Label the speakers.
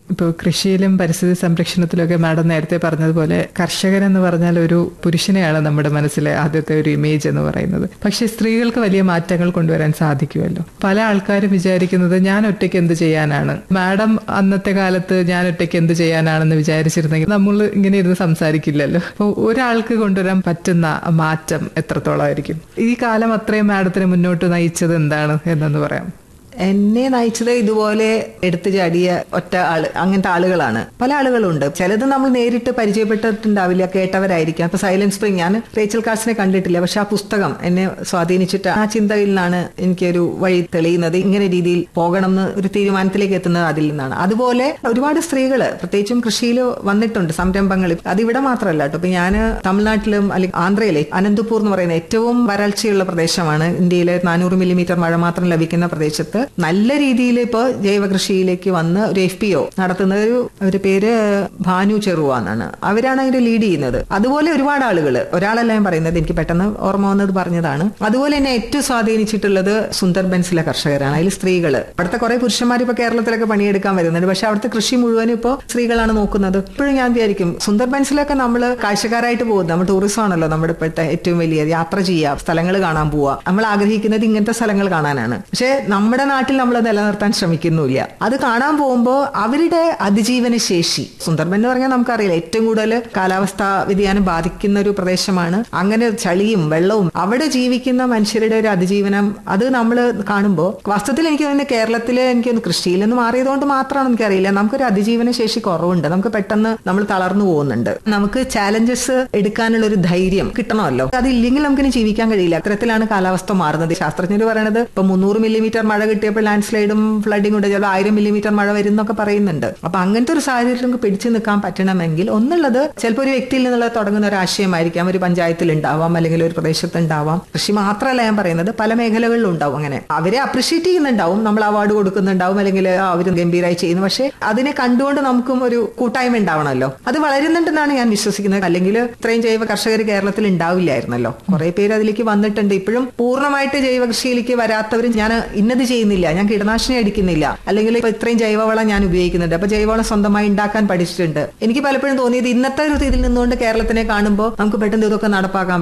Speaker 1: ഇപ്പോൾ കൃഷിയിലും പരിസ്ഥിതി സംരക്ഷണത്തിലൊക്കെ മാഡം നേരത്തെ പറഞ്ഞതുപോലെ കർഷകൻ എന്ന് പറഞ്ഞാൽ ഒരു പുരുഷനെയാണ് നമ്മുടെ മനസ്സിലെ ആദ്യത്തെ ഒരു ഇമേജ് എന്ന് പറയുന്നത് പക്ഷേ സ്ത്രീകൾക്ക് വലിയ മാറ്റങ്ങൾ കൊണ്ടുവരാൻ സാധിക്കുമല്ലോ പല ആൾക്കാരും വിചാരിക്കുന്നത് ഞാൻ ഒറ്റയ്ക്ക് എന്ത് ചെയ്യാനാണ് മാഡം അന്നത്തെ കാലത്ത് ഞാൻ ഒറ്റയ്ക്ക് എന്ത് ചെയ്യാനാണെന്ന് വിചാരിച്ചിരുന്നെങ്കിൽ നമ്മൾ ഇങ്ങനെ ഇരുന്ന് സംസാരിക്കില്ലല്ലോ അപ്പോൾ ഒരാൾക്ക് കൊണ്ടുവരാൻ പറ്റുന്ന മാറ്റം എത്രത്തോളമായിരിക്കും ഈ കാലം അത്രയും മാഡത്തിന് മുന്നോട്ട് നയിച്ചത് എന്താണ് എന്നൊന്ന് പറയാം
Speaker 2: എന്നെ നയിച്ചത് ഇതുപോലെ എടുത്തു ചാടിയ ഒറ്റ ആള് അങ്ങനത്തെ ആളുകളാണ് പല ആളുകളുണ്ട് ചിലത് നമ്മൾ നേരിട്ട് പരിചയപ്പെട്ടിട്ടുണ്ടാവില്ല കേട്ടവരായിരിക്കാം ഇപ്പൊ സൈലന്റ് സ്പ്രിംഗ് ഞാൻ റേച്ചൽ കാസിനെ കണ്ടിട്ടില്ല പക്ഷെ ആ പുസ്തകം എന്നെ സ്വാധീനിച്ചിട്ട് ആ ചിന്തയിൽ നിന്നാണ് എനിക്കൊരു വഴി തെളിയുന്നത് ഇങ്ങനെ രീതിയിൽ പോകണം എന്ന് ഒരു തീരുമാനത്തിലേക്ക് എത്തുന്നത് അതിൽ നിന്നാണ് അതുപോലെ ഒരുപാട് സ്ത്രീകള് പ്രത്യേകിച്ചും കൃഷിയിൽ വന്നിട്ടുണ്ട് സംരംഭങ്ങളിൽ അതിവിടെ മാത്രമല്ല കേട്ടോ ഇപ്പൊ ഞാൻ തമിഴ്നാട്ടിലും അല്ലെങ്കിൽ ആന്ധ്രയിലെ അനന്തപൂർ എന്ന് പറയുന്ന ഏറ്റവും വരൾച്ചയുള്ള പ്രദേശമാണ് ഇന്ത്യയിലെ നാനൂറ് മില്ലിമീറ്റർ മഴ മാത്രം ലഭിക്കുന്ന പ്രദേശത്ത് നല്ല രീതിയിൽ ഇപ്പൊ ജൈവ കൃഷിയിലേക്ക് വന്ന് ഒരു എഫ് പി ഒ നടത്തുന്ന ഒരു അവരുടെ പേര് ഭാനു ചെറുവ എന്നാണ് അവരാണ് അതിന്റെ ലീഡ് ചെയ്യുന്നത് അതുപോലെ ഒരുപാട് ആളുകൾ ഒരാളല്ല ഞാൻ പറയുന്നത് എനിക്ക് പെട്ടെന്ന് ഓർമ്മ വന്നത് പറഞ്ഞതാണ് അതുപോലെ എന്നെ ഏറ്റവും സ്വാധീനിച്ചിട്ടുള്ളത് സുന്ദർബൻസിലെ കർഷകരാണ് അതിൽ സ്ത്രീകൾ അവിടുത്തെ കുറെ പുരുഷന്മാർ ഇപ്പൊ കേരളത്തിലൊക്കെ പണിയെടുക്കാൻ വരുന്നുണ്ട് പക്ഷെ അവിടുത്തെ കൃഷി മുഴുവനും ഇപ്പോൾ സ്ത്രീകളാണ് നോക്കുന്നത് ഇപ്പോഴും ഞാൻ വിചാരിക്കും സുന്ദർബൻസിലൊക്കെ നമ്മൾ കാഴ്ചക്കാരായിട്ട് പോകുന്നത് നമ്മൾ ടൂറിസം ആണല്ലോ നമ്മുടെ ഇപ്പോഴത്തെ ഏറ്റവും വലിയ യാത്ര ചെയ്യുക സ്ഥലങ്ങൾ കാണാൻ പോവുക നമ്മൾ ആഗ്രഹിക്കുന്നത് ഇങ്ങനത്തെ സ്ഥലങ്ങൾ കാണാനാണ് പക്ഷെ നമ്മുടെ നാട്ടിൽ നമ്മൾ നിലനിർത്താൻ ശ്രമിക്കുന്നില്ല അത് കാണാൻ പോകുമ്പോൾ അവരുടെ അതിജീവന ശേഷി സുന്ദർബൻ എന്ന് പറഞ്ഞാൽ നമുക്കറിയില്ല ഏറ്റവും കൂടുതൽ കാലാവസ്ഥാ വ്യതിയാനം ബാധിക്കുന്ന ഒരു പ്രദേശമാണ് അങ്ങനെ ചളിയും വെള്ളവും അവിടെ ജീവിക്കുന്ന മനുഷ്യരുടെ ഒരു അതിജീവനം അത് നമ്മൾ കാണുമ്പോൾ വാസ്തവത്തിൽ എനിക്ക് തോന്നുന്നു കേരളത്തിൽ എനിക്ക് തോന്നുന്നു കൃഷിയിൽ നിന്ന് മാറിയതുകൊണ്ട് മാത്രമാണ് എനിക്കറിയില്ല നമുക്കൊരു അതിജീവന ശേഷി കുറവുണ്ട് നമുക്ക് പെട്ടെന്ന് നമ്മൾ തളർന്നു പോകുന്നുണ്ട് നമുക്ക് ചാലഞ്ചസ് എടുക്കാനുള്ള ഒരു ധൈര്യം കിട്ടണമല്ലോ അതില്ലെങ്കിൽ നമുക്കിനി ജീവിക്കാൻ കഴിയില്ല അത്തരത്തിലാണ് കാലാവസ്ഥ മാറുന്നത് ശാസ്ത്രജ്ഞർ പറയണത് ഇപ്പൊ മുന്നൂറ് മില്ലിമീറ്റർ മഴ കിട്ടിയപ്പോൾ ലാൻഡ് സ്ലൈഡും ഫ്ലഡിംഗ് ഉണ്ട് ചിലപ്പോൾ ആയിരം മില്ലിമീറ്റർ മഴ വരും എന്നൊക്കെ പറയുന്നുണ്ട് അപ്പൊ അങ്ങനത്തെ ഒരു സാഹചര്യത്തിൽ നമുക്ക് പിടിച്ചു നിൽക്കാൻ പറ്റണമെങ്കിൽ ഒന്നുള്ളത് ചിലപ്പോൾ ഒരു വ്യക്തിയിൽ നിന്നുള്ള തുടങ്ങുന്ന ഒരു ആശയമായിരിക്കാം ഒരു പഞ്ചായത്തിൽ ഉണ്ടാവാം അല്ലെങ്കിൽ ഒരു പ്രദേശത്ത് ഉണ്ടാവാം കൃഷി മാത്രമല്ല ഞാൻ പറയുന്നത് പല മേഖലകളിലും ഉണ്ടാവും അങ്ങനെ അവരെ അപ്രിഷിയേറ്റ് ചെയ്യുന്നുണ്ടാവും നമ്മൾ അവാർഡ് കൊടുക്കുന്നുണ്ടാവും അല്ലെങ്കിൽ അവർ ഗംഭീരമായി ചെയ്യുന്നു പക്ഷെ അതിനെ കണ്ടുകൊണ്ട് നമുക്കും ഒരു കൂട്ടായ്മ ഉണ്ടാവണമല്ലോ അത് വളരുന്നുണ്ടെന്നാണ് ഞാൻ വിശ്വസിക്കുന്നത് അല്ലെങ്കിൽ ഇത്രയും ജൈവ കർഷകർ കേരളത്തിൽ ഉണ്ടാവില്ലായിരുന്നല്ലോ കുറെ പേര് അതിലേക്ക് വന്നിട്ടുണ്ട് ഇപ്പോഴും പൂർണ്ണമായിട്ട് ജൈവ കൃഷിയിലേക്ക് വരാത്തവരും ഞാൻ ഇന്നത് ചെയ്യുന്നില്ല ഞാൻ കീടനാശിനി അടിക്കുന്നില്ല അല്ലെങ്കിൽ ഇപ്പൊ ഇത്രയും ജൈവവളം ഞാൻ ഉപയോഗിക്കുന്നുണ്ട് അപ്പൊ ജൈവവളം സ്വന്തമായി ഉണ്ടാക്കാൻ പഠിച്ചിട്ടുണ്ട് എനിക്ക് പലപ്പോഴും തോന്നിയത് ഇന്നത്തെ ഒരു ഇതിൽ നിന്നുകൊണ്ട് കേരളത്തിനെ കാണുമ്പോൾ നമുക്ക് പെട്ടെന്ന് ഇതൊക്കെ നടപ്പാക്കാൻ